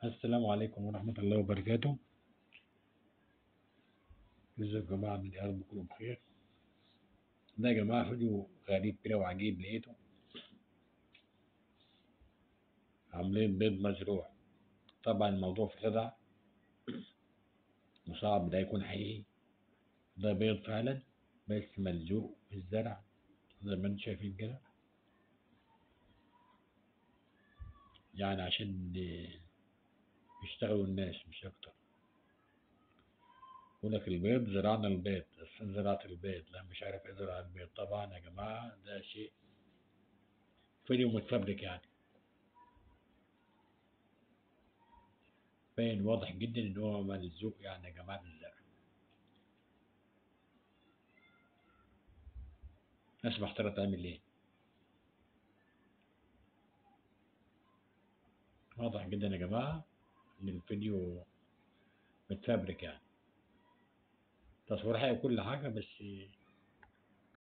السلام عليكم ورحمة الله وبركاته ازيكم يا جماعة من يا رب تكونوا بخير ده يا جماعة فيديو غريب كده وعجيب لقيته عاملين بيض مزروع طبعا الموضوع في خدع وصعب ده يكون حقيقي ده بيض فعلا بس ملزوق في الزرع زي ما انتم شايفين كده يعني عشان يشتغلوا الناس مش أكتر يقول لك البيض زرعنا البيض بس زرعت البيض لا مش عارف ايه زرع البيض طبعا يا جماعة ده شيء فيديو متفبرك يعني باين واضح جدا ان هو ملزوق يعني يا جماعة في الزرع ناس محتارة تعمل ايه واضح جدا يا جماعة ان الفيديو متفبرك يعني تصوير حقيقي كل حاجة بس